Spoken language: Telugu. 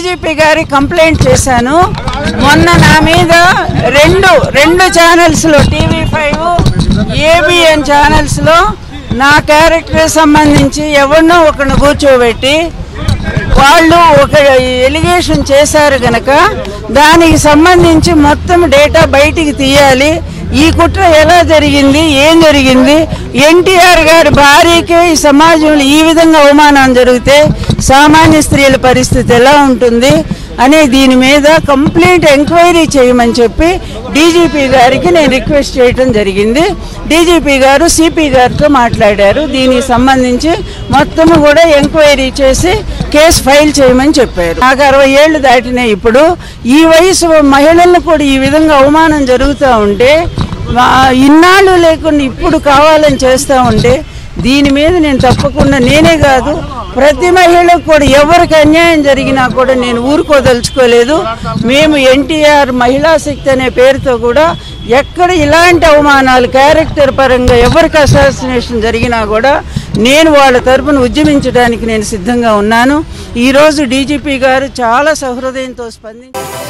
డీజీపీ గారి కంప్లైంట్ చేశాను మొన్న నా మీద రెండు రెండు ఛానల్స్లో టీవీ ఫైవ్ ఏబిఎన్ ఛానల్స్లో నా క్యారెక్టర్ సంబంధించి ఎవరినో ఒకరిని కూర్చోబెట్టి వాళ్ళు ఒక ఎలిగేషన్ చేశారు గనక దానికి సంబంధించి మొత్తం డేటా బయటికి తీయాలి ఈ కుట్ర ఎలా జరిగింది ఏం జరిగింది ఎన్టీఆర్ గారి భార్యకే ఈ సమాజంలో ఈ విధంగా అవమానం జరిగితే సామాన్య స్త్రీల పరిస్థితి ఎలా ఉంటుంది అనే దీని మీద కంప్లీట్ ఎంక్వైరీ చేయమని చెప్పి డీజీపీ గారికి నేను రిక్వెస్ట్ చేయడం జరిగింది డీజీపీ గారు సిపి గారితో మాట్లాడారు దీనికి సంబంధించి మొత్తము కూడా ఎంక్వైరీ చేసి కేసు ఫైల్ చేయమని చెప్పారు నాకు అరవై ఏళ్ళు దాటినాయి ఇప్పుడు ఈ వయసు మహిళలను కూడా ఈ విధంగా అవమానం జరుగుతూ ఉంటే వా- ఇన్నాళ్ళు లేకుండా ఇప్పుడు కావాలని చేస్తూ ఉంటే దీని మీద నేను తప్పకుండా నేనే కాదు ప్రతి మహిళకు కూడా ఎవరికి అన్యాయం జరిగినా కూడా నేను ఊరుకోదలుచుకోలేదు మేము ఎన్టీఆర్ మహిళా శక్తి అనే పేరుతో కూడా ఎక్కడ ఇలాంటి అవమానాలు క్యారెక్టర్ పరంగా ఎవరికి అసాసినేషన్ జరిగినా కూడా నేను వాళ్ళ తరపున ఉద్యమించడానికి నేను సిద్ధంగా ఉన్నాను ఈరోజు డీజీపీ గారు చాలా సహృదయంతో స్పందించి